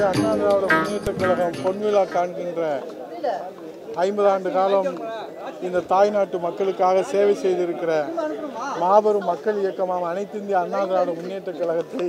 அண்ணா திராவிட முன்னேற்ற கழகம் பொன்விழா காண்கின்ற ஐம்பது ஆண்டு காலம் இந்த தாய்நாட்டு மக்களுக்காக சேவை செய்திருக்கிற மாபெரும் மக்கள் இயக்கமாக அனைத்து இந்திய அண்ணா திராவிட முன்னேற்ற கழகத்தை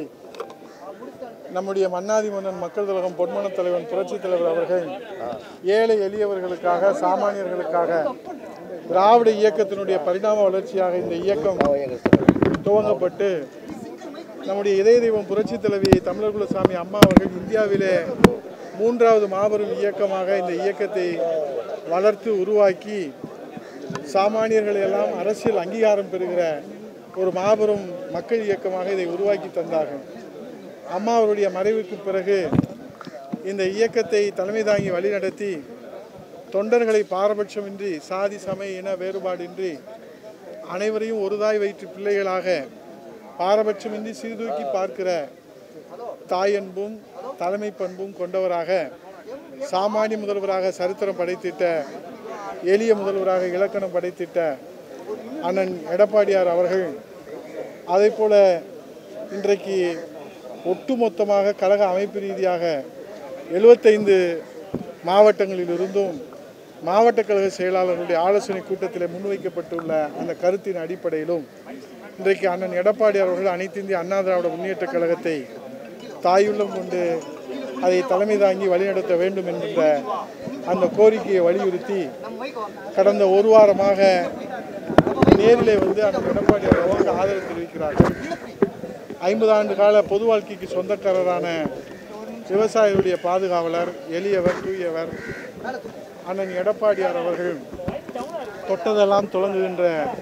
நம்முடைய மன்னாதி மன்னன் மக்கள் கழகம் பொன்மன தலைவன் புரட்சித் தலைவர் அவர்கள் ஏழை எளியவர்களுக்காக சாமானியர்களுக்காக திராவிட இயக்கத்தினுடைய பரிணாம வளர்ச்சியாக இந்த இயக்கம் துவங்கப்பட்டு நம்முடைய இதய தெய்வம் புரட்சித் தலைவி தமிழர் குலசாமி அம்மா அவர்கள் இந்தியாவிலே மூன்றாவது மாபெரும் இயக்கமாக இந்த இயக்கத்தை வளர்த்து உருவாக்கி சாமானியர்கள் எல்லாம் அரசியல் அங்கீகாரம் பெறுகிற ஒரு மாபெரும் மக்கள் இயக்கமாக இதை உருவாக்கி தந்தார்கள் அம்மா அவருடைய மறைவுக்கு பிறகு இந்த இயக்கத்தை தலைமை தாங்கி வழிநடத்தி தொண்டர்களை பாரபட்சமின்றி சாதி சமய இன வேறுபாடின்றி அனைவரையும் ஒருதாய் வயிற்று பிள்ளைகளாக பாரபட்சமின்றி சீர்தூக்கி பார்க்கிற தாயன்பும் தலைமை பண்பும் கொண்டவராக சாமானிய முதல்வராக சரித்திரம் படைத்திட்ட எளிய முதல்வராக இலக்கணம் படைத்திட்ட அண்ணன் எடப்பாடியார் அவர்கள் அதே போல இன்றைக்கு ஒட்டுமொத்தமாக கழக அமைப்பு ரீதியாக எழுபத்தைந்து மாவட்டங்களிலிருந்தும் மாவட்ட கழக செயலாளர்களுடைய ஆலோசனை கூட்டத்தில் முன்வைக்கப்பட்டுள்ள அந்த கருத்தின் அடிப்படையிலும் இன்றைக்கு அண்ணன் எடப்பாடி அவர்கள் அனைத்து இந்திய அண்ணா திராவிட முன்னேற்ற கழகத்தை தாயுள்ளம் கொண்டு அதை தலைமை தாங்கி வழிநடத்த வேண்டும் என்கின்ற அந்த கோரிக்கையை வலியுறுத்தி கடந்த ஒரு வாரமாக நேரிலே வந்து அண்ணன் எடப்பாடி அவர்களுக்கு ஆதரவு தெரிவிக்கிறார்கள் ஐம்பது ஆண்டு கால பொது வாழ்க்கைக்கு சொந்தக்காரரான விவசாயிகளுடைய பாதுகாவலர் எளியவர் தூயவர் அண்ணன் எடப்பாடியார் அவர்கள் தொட்டதெல்லாம் தொடங்குகின்ற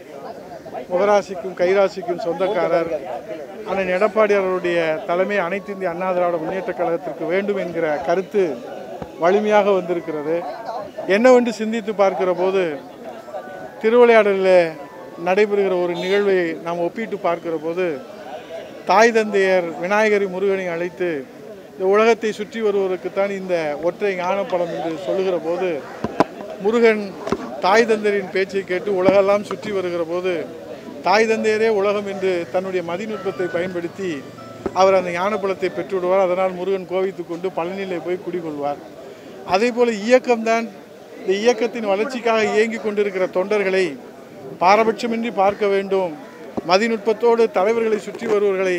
முகராசிக்கும் கைராசிக்கும் சொந்தக்காரர் அண்ணன் எடப்பாடியார் அவருடைய தலைமை அனைத்து இந்திய அண்ணா திராவிட முன்னேற்ற கழகத்திற்கு வேண்டும் என்கிற கருத்து வலிமையாக வந்திருக்கிறது என்னவென்று சிந்தித்து பார்க்கிற போது திருவிளையாடலில் நடைபெறுகிற ஒரு நிகழ்வை நாம் ஒப்பிட்டு பார்க்கிற போது தாய் தந்தையர் விநாயகரி முருகனை அழைத்து இந்த உலகத்தை சுற்றி வருவதற்குத்தான் இந்த ஒற்றை ஞானப்படம் என்று சொல்லுகிற போது முருகன் தாய் தந்தையரின் பேச்சை கேட்டு உலகெல்லாம் சுற்றி வருகிற போது தாய் தந்தையரே உலகம் என்று தன்னுடைய மதிநுட்பத்தை பயன்படுத்தி அவர் அந்த ஞானப்பழத்தை பெற்றுவிடுவார் அதனால் முருகன் கோவித்து கொண்டு பழனியிலே போய் குடிகொள்வார் அதே போல இயக்கம்தான் இந்த இயக்கத்தின் வளர்ச்சிக்காக இயங்கி கொண்டிருக்கிற தொண்டர்களை பாரபட்சமின்றி பார்க்க வேண்டும் மதிநுட்பத்தோடு தலைவர்களை சுற்றி வருவர்களை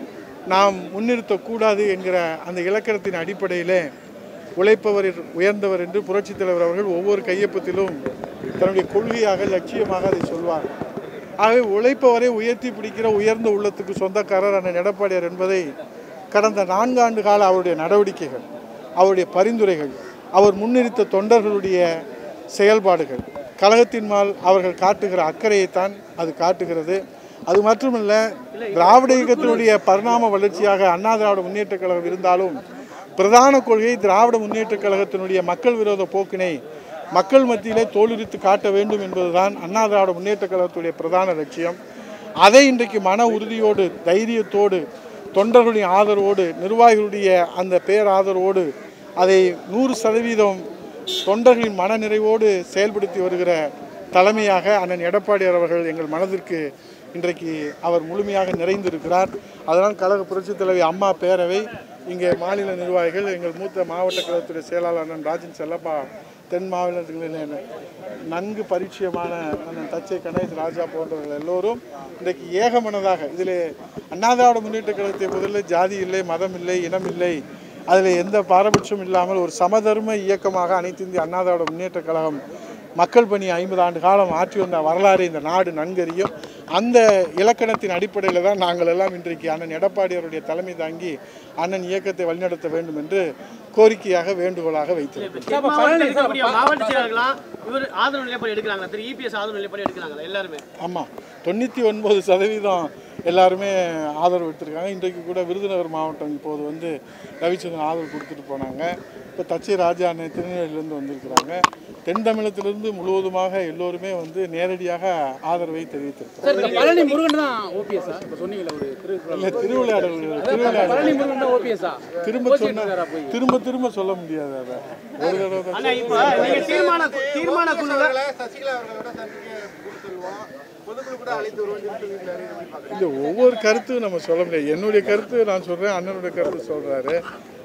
நாம் முன்னிறுத்தக்கூடாது என்கிற அந்த இலக்கணத்தின் அடிப்படையிலே உழைப்பவர் உயர்ந்தவர் என்று புரட்சித் தலைவர் அவர்கள் ஒவ்வொரு கையொப்பத்திலும் தன்னுடைய கொள்கையாக லட்சியமாக அதை சொல்வார் ஆகவே உழைப்பவரை உயர்த்தி பிடிக்கிற உயர்ந்த உள்ளத்துக்கு சொந்தக்காரர் அண்ணன் எடப்பாடியார் என்பதை கடந்த நான்காண்டு கால அவருடைய நடவடிக்கைகள் அவருடைய பரிந்துரைகள் அவர் முன்னிறுத்த தொண்டர்களுடைய செயல்பாடுகள் கழகத்தின் மேல் அவர்கள் காட்டுகிற அக்கறையைத்தான் அது காட்டுகிறது அது மட்டுமல்ல திராவிட இயக்கத்தினுடைய பரிணாம வளர்ச்சியாக அண்ணா திராவிட முன்னேற்ற கழகம் இருந்தாலும் பிரதான கொள்கை திராவிட முன்னேற்ற கழகத்தினுடைய மக்கள் விரோத போக்கினை மக்கள் மத்தியிலே தோலுரித்து காட்ட வேண்டும் என்பதுதான் அண்ணா திராவிட முன்னேற்ற கழகத்துடைய பிரதான லட்சியம் அதை இன்றைக்கு மன உறுதியோடு தைரியத்தோடு தொண்டர்களுடைய ஆதரவோடு நிர்வாகிகளுடைய அந்த பேராதரவோடு அதை நூறு சதவீதம் தொண்டர்களின் மனநிறைவோடு செயல்படுத்தி வருகிற தலைமையாக அண்ணன் எடப்பாடியார் அவர்கள் எங்கள் மனதிற்கு இன்றைக்கு அவர் முழுமையாக நிறைந்திருக்கிறார் அதனால் கழக புரட்சித் தலைவி அம்மா பேரவை இங்கே மாநில நிர்வாகிகள் எங்கள் மூத்த மாவட்ட கழகத்துடைய செயலாளர் அண்ணன் ராஜன் செல்லப்பா தென் மாநிலங்களில் நன்கு பரிச்சயமான அண்ணன் தச்சை கணேஷ் ராஜா போன்றவர்கள் எல்லோரும் இன்றைக்கு ஏகமனதாக இதில் அண்ணா திராவிட முன்னேற்ற கழகத்தை முதல்ல ஜாதி இல்லை மதம் இல்லை இனம் இல்லை அதில் எந்த பாரபட்சம் இல்லாமல் ஒரு சமதர்ம இயக்கமாக அனைத்து இந்திய அண்ணா திராவிட முன்னேற்ற கழகம் மக்கள் பணி ஐம்பது ஆண்டு காலம் ஆற்றி வந்த வரலாறு இந்த நாடு நன்கறியும் அந்த இலக்கணத்தின் அடிப்படையில் தான் நாங்கள் எல்லாம் இன்றைக்கு அண்ணன் எடப்பாடியாருடைய தலைமை தாங்கி அண்ணன் இயக்கத்தை வழிநடத்த வேண்டும் என்று கோரிக்கையாக வேண்டுகோளாக வைத்திருக்கிறோம் தென் மாவட்டத்தில் இருக்கக்கூடிய மாவட்ட செயலாளர்களாம் இவர் ஆதரவு நிலைப்பாடு எடுக்கிறாங்களா திரு இபிஎஸ் ஆதரவு நிலைப்பாடு எடுக்கிறாங்களா எல்லாருமே ஆமாம் தொண்ணூற்றி ஒன்பது சதவீதம் எல்லாருமே ஆதரவு எடுத்திருக்காங்க இன்றைக்கு கூட விருதுநகர் மாவட்டம் இப்போது வந்து ரவிச்சந்திரன் ஆதரவு கொடுத்துட்டு போனாங்க இப்போ தச்சை ராஜா அண்ணன் திருநெல்வேலியிலேருந்து வந்திருக்கிறாங்க தென் தமிழகத்திலிருந்து முழுவதுமாக எல்லோருமே வந்து நேரடியாக ஆதரவை தெரிவித்திருக்கிறாங்க சார் இந்த பழனி முருகன் தான் ஓபிஎஸ்ஸா இப்போ சொன்னீங்களா ஒரு திரு இல்லை திருவிளையாடல் திருவிளையாடல் பழனி முருகன் தான் ஓபிஎஸ்ஸா திரும்ப சொன்ன திரும்ப திரும்ப சொல்ல முடியாது அதை ஒரு தடவை தான் ஆனா இப்ப நீங்க தீர்மான தீர்மான குழுல சசிகலா அவர்களோட சந்திக்க கூட்டு செல்வோம் பொதுக்குழு கூட அழைத்து வருவோம் சொல்லிட்டு வீட்டில் எப்படி பார்க்குறீங்க இல்லை ஒவ்வொரு கருத்தும் நம்ம சொல்ல முடியாது என்னுடைய கருத்து நான் சொல்கிறேன் அண்ணனுடைய கருத்து சொல்கிறாரு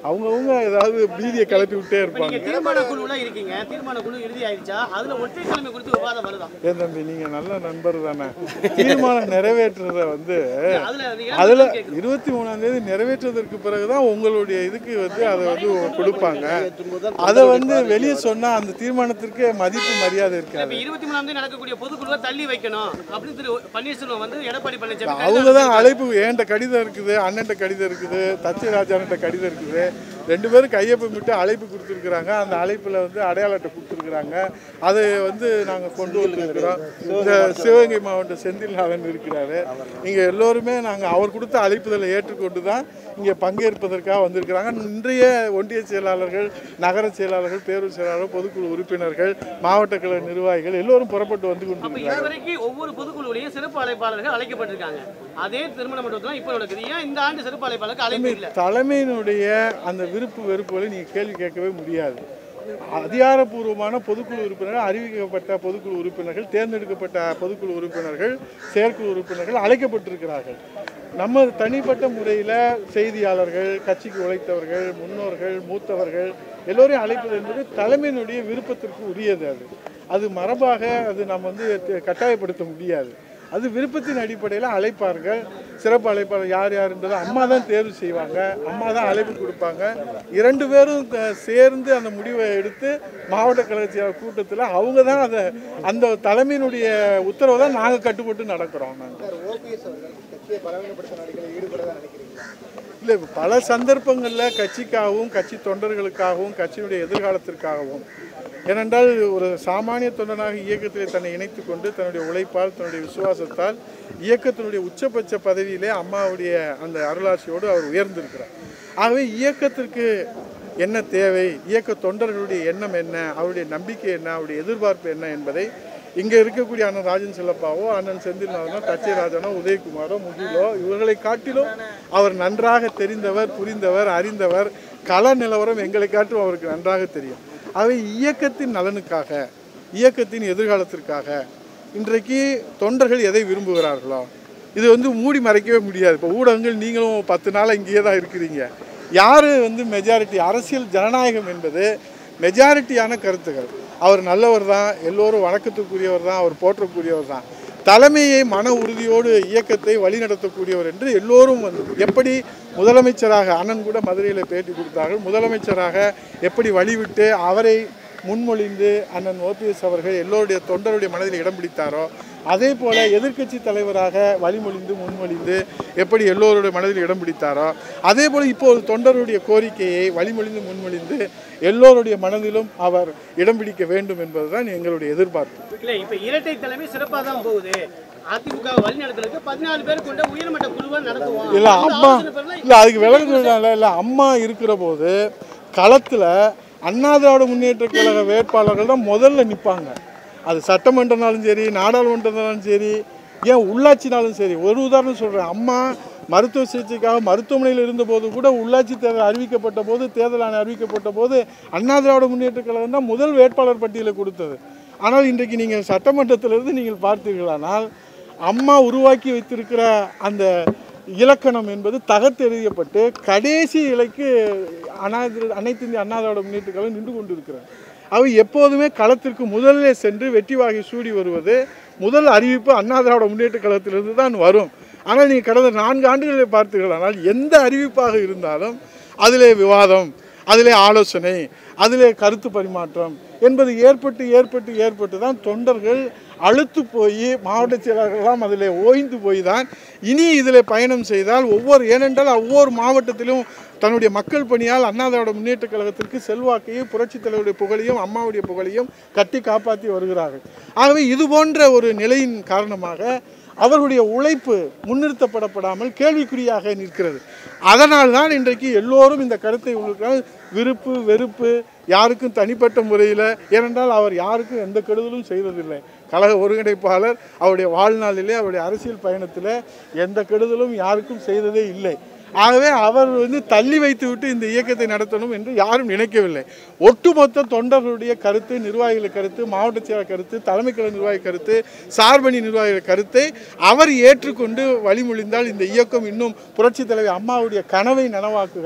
அவங்கவுங்க ஏதாவது பீதியை கிளப்பி விட்டே இப்ப நீங்க இருப்பாங்க தீர்மான குழுல இருக்கீங்க தீர்மான குழு இறுதி ஆயிடுச்சா அதுல ஒற்றை தலைமை குறித்து விவாதம் வருதா ஏன் தம்பி நீங்கள் நல்ல நண்பர் தானே தீர்மானம் நிறைவேற்றுறத வந்து அதுல நீங்க அதில் கேக்குறோம். இருபத்தி மூணாம் தேதி நிறைவேற்றதற்கு பிறகு தான் உங்களுடைய இதுக்கு வந்து அதை வந்து கொடுப்பாங்க அதை வந்து வெளியே சொன்னால் அந்த தீர்மானத்திற்கு மதிப்பு மரியாதை இருக்காது இப்ப இருபத்தி மூணாம் தேதி நடக்கக்கூடிய பொதுக்குழுவை தள்ளி வைக்கணும் அப்படின்னு திரு பன்னீர்செல்வம் வந்து எடப்பாடி பழனிசாமி அவங்க தான் அழைப்பு என்கிட்ட கடிதம் இருக்குது அண்ணன்ட்ட கடிதம் இருக்குது தச்சை ராஜான்ட்ட கடிதம் இருக்குது ரெண்டு பேரும் கையொப்பமிட்டு அழைப்பு கொடுத்துருக்குறாங்க அந்த அழைப்பில் வந்து அடையாள அட்டை கொடுத்துருக்குறாங்க அதை வந்து நாங்கள் கொண்டு வந்திருக்கிறோம் இந்த சிவகங்கை மாவட்ட செந்தில்நாதன் இருக்கிறாரு இங்கே எல்லோருமே நாங்கள் அவர் கொடுத்த அழைப்புதலை ஏற்றுக்கொண்டு தான் இங்கே பங்கேற்பதற்காக வந்திருக்கிறாங்க இன்றைய ஒன்றிய செயலாளர்கள் நகர செயலாளர்கள் பேரூர் செயலாளர் பொதுக்குழு உறுப்பினர்கள் மாவட்ட கழக நிர்வாகிகள் எல்லோரும் புறப்பட்டு வந்து அப்ப கொண்டிருக்கிறாங்க இதுவரைக்கும் ஒவ்வொரு பொதுக்குழுவிலையும் சிறப்பு அழைப்பாளர்கள் அழைக்கப்பட்டிருக்காங்க அதே திருமண மண்டபத்தில் இப்ப நடக்குது ஏன் இந்த ஆண்டு சிறப்பு அழைப்பாளருக்கு அழைப்பு இல்ல தலைமையினுடைய அந்த விருப்பு வெறுப்புகளை நீங்கள் கேள்வி கேட்கவே முடியாது அதிகாரப்பூர்வமான பொதுக்குழு உறுப்பினர்கள் அறிவிக்கப்பட்ட பொதுக்குழு உறுப்பினர்கள் தேர்ந்தெடுக்கப்பட்ட பொதுக்குழு உறுப்பினர்கள் செயற்குழு உறுப்பினர்கள் அழைக்கப்பட்டிருக்கிறார்கள் நம்ம தனிப்பட்ட முறையில் செய்தியாளர்கள் கட்சிக்கு உழைத்தவர்கள் முன்னோர்கள் மூத்தவர்கள் எல்லோரையும் அழைப்பது என்பது தலைமையினுடைய விருப்பத்திற்கு உரியது அது அது மரபாக அது நம்ம வந்து கட்டாயப்படுத்த முடியாது அது விருப்பத்தின் அடிப்படையில் அழைப்பார்கள் சிறப்பு அழைப்பாளர் யார் யாருன்றதை அம்மா தான் தேர்வு செய்வாங்க அம்மா தான் அழைப்பு கொடுப்பாங்க இரண்டு பேரும் த- சேர்ந்து அந்த முடிவை எடுத்து மாவட்ட கழக செயலாளர் கூட்டத்தில் அவங்க தான் அதை அந்த தலைமையினுடைய உத்தரவை தான் நாங்கள் கட்டுப்பட்டு நடக்கிறோம் நாங்கள் சார் ஓபிஎஸ் அவர்கள் கட்சியை பலவீனப்படுத்த நடக்கிறது ஈடுபடதான் நினைக்கிறீங்களா இல்லை பல சந்தர்ப்பங்களில் கட்சிக்காகவும் கட்சி தொண்டர்களுக்காகவும் கட்சியினுடைய எதிர்காலத்திற்காகவும் ஏனென்றால் ஒரு சாமானிய தொண்டனாக இயக்கத்தில் தன்னை இணைத்து கொண்டு தன்னுடைய உழைப்பால் தன்னுடைய விசுவாசத்தால் இயக்கத்தினுடைய உச்சபட்ச பதவியிலே அம்மாவுடைய அந்த அருளாட்சியோடு அவர் உயர்ந்திருக்கிறார் ஆகவே இயக்கத்திற்கு என்ன தேவை இயக்க தொண்டர்களுடைய எண்ணம் என்ன அவருடைய நம்பிக்கை என்ன அவருடைய எதிர்பார்ப்பு என்ன என்பதை இங்கே இருக்கக்கூடிய அண்ணன் ராஜன் செல்லப்பாவோ அண்ணன் செந்தில்நாதனோ தச்சைராஜனோ உதயகுமாரோ முகிலோ இவர்களை காட்டிலும் அவர் நன்றாக தெரிந்தவர் புரிந்தவர் அறிந்தவர் கள நிலவரம் எங்களை காட்டும் அவருக்கு நன்றாக தெரியும் ஆகவே இயக்கத்தின் நலனுக்காக இயக்கத்தின் எதிர்காலத்திற்காக இன்றைக்கு தொண்டர்கள் எதை விரும்புகிறார்களோ இது வந்து மூடி மறைக்கவே முடியாது இப்போ ஊடகங்கள் நீங்களும் பத்து நாள் இங்கேயே தான் இருக்கிறீங்க யார் வந்து மெஜாரிட்டி அரசியல் ஜனநாயகம் என்பது மெஜாரிட்டியான கருத்துக்கள் அவர் நல்லவர் தான் எல்லோரும் வணக்கத்துக்குரியவர் தான் அவர் போற்றக்கூடியவர் தான் தலைமையை மன உறுதியோடு இயக்கத்தை வழிநடத்தக்கூடியவர் என்று எல்லோரும் வந்து எப்படி முதலமைச்சராக அண்ணன் கூட மதுரையில் பேட்டி கொடுத்தார்கள் முதலமைச்சராக எப்படி வழிவிட்டு அவரை முன்மொழிந்து அண்ணன் ஓபிஎஸ் அவர்கள் எல்லோருடைய தொண்டருடைய மனதில் இடம் பிடித்தாரோ அதே போல எதிர்க்கட்சி தலைவராக வழிமொழிந்து முன்மொழிந்து எப்படி எல்லோருடைய மனதில் இடம் பிடித்தாரோ அதே போல இப்போது தொண்டருடைய கோரிக்கையை வழிமொழிந்து முன்மொழிந்து எல்லோருடைய மனதிலும் அவர் இடம் பிடிக்க வேண்டும் என்பதுதான் எங்களுடைய எதிர்பார்ப்பு இல்ல இப்ப இரட்டை தலைமை சிறப்பா தான் போகுது அதிமுக வழி நடத்துறதுக்கு பதினாலு பேர் கொண்ட உயர்மட்ட குழுவா நடத்துவோம் இல்லை அந்த அம்மா ஆலோசனை பேர்ல இல்லை அதுக்கு விளக்கம் சொல்றாங்கல்ல இல்லை அம்மா இருக்கிற போது களத்தில் அண்ணா திராவிட முன்னேற்ற கழக வேட்பாளர்கள் தான் முதல்ல நிற்பாங்க அது சட்டமன்றனாலும் சரி நாடாளுமன்றனாலும் சரி ஏன் உள்ளாட்சினாலும் சரி ஒரு உதாரணம் சொல்கிறேன் அம்மா மருத்துவ சிகிச்சைக்காக மருத்துவமனையில் இருந்தபோது கூட உள்ளாட்சி தேர்தல் அறிவிக்கப்பட்ட போது தேர்தல் ஆணையம் அறிவிக்கப்பட்ட போது அண்ணா திராவிட முன்னேற்ற கழகம் தான் முதல் வேட்பாளர் பட்டியலை கொடுத்தது ஆனால் இன்றைக்கு நீங்கள் சட்டமன்றத்திலிருந்து நீங்கள் பார்த்தீர்களானால் அம்மா உருவாக்கி வைத்திருக்கிற அந்த இலக்கணம் என்பது தகர்த்தெறியப்பட்டு கடைசி இலைக்கு அண்ணா அனைத்து இந்திய அண்ணா திராவிட முன்னேற்ற கழகம் நின்று கொண்டிருக்கிறார் அவை எப்போதுமே களத்திற்கு முதலிலே சென்று வெற்றி வாகை சூடி வருவது முதல் அறிவிப்பு அண்ணா திராவிட முன்னேற்ற கழகத்திலிருந்து தான் வரும் ஆனால் நீங்கள் கடந்த நான்கு ஆண்டுகளை பார்த்தீர்களானால் எந்த அறிவிப்பாக இருந்தாலும் அதிலே விவாதம் அதிலே ஆலோசனை அதிலே கருத்து பரிமாற்றம் என்பது ஏற்பட்டு ஏற்பட்டு ஏற்பட்டு தான் தொண்டர்கள் அழுத்து போய் மாவட்ட செயலாளர்கள்லாம் அதில் ஓய்ந்து போய் தான் இனி இதில் பயணம் செய்தால் ஒவ்வொரு ஏனென்றால் ஒவ்வொரு மாவட்டத்திலும் தன்னுடைய மக்கள் பணியால் அண்ணா திராவிட முன்னேற்ற கழகத்திற்கு செல்வாக்கையும் புரட்சித் தலைவருடைய புகழையும் அம்மாவுடைய புகழையும் கட்டி காப்பாற்றி வருகிறார்கள் ஆகவே இது போன்ற ஒரு நிலையின் காரணமாக அவர்களுடைய உழைப்பு முன்னிறுத்தப்படப்படாமல் கேள்விக்குறியாக நிற்கிறது அதனால் தான் இன்றைக்கு எல்லோரும் இந்த கருத்தை உங்களுக்கு விருப்பு வெறுப்பு யாருக்கும் தனிப்பட்ட முறையில் ஏனென்றால் அவர் யாருக்கும் எந்த கெடுதலும் செய்வதில்லை கழக ஒருங்கிணைப்பாளர் அவருடைய வாழ்நாளிலே அவருடைய அரசியல் பயணத்தில் எந்த கெடுதலும் யாருக்கும் செய்ததே இல்லை ஆகவே அவர் வந்து தள்ளி வைத்து விட்டு இந்த இயக்கத்தை நடத்தணும் என்று யாரும் நினைக்கவில்லை ஒட்டுமொத்த தொண்டர்களுடைய கருத்து நிர்வாகிகள் கருத்து மாவட்ட செயலர் கருத்து தலைமை கழக நிர்வாகி கருத்து சார்பணி நிர்வாகிகள் கருத்தை அவர் ஏற்றுக்கொண்டு வழிமொழிந்தால் இந்த இயக்கம் இன்னும் புரட்சித் தலைவர் அம்மாவுடைய கனவை நனவாக்குகிறார்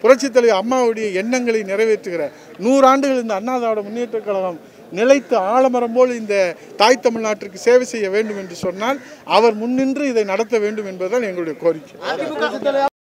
புரட்சித் தலைவர் அம்மாவுடைய எண்ணங்களை நிறைவேற்றுகிற நூறாண்டுகள் இந்த அண்ணா திராவிட முன்னேற்றக் கழகம் நிலைத்து ஆலமரம் போல் இந்த தாய் தமிழ்நாட்டிற்கு சேவை செய்ய வேண்டும் என்று சொன்னால் அவர் முன்னின்று இதை நடத்த வேண்டும் என்பதுதான் எங்களுடைய கோரிக்கை அதிமுக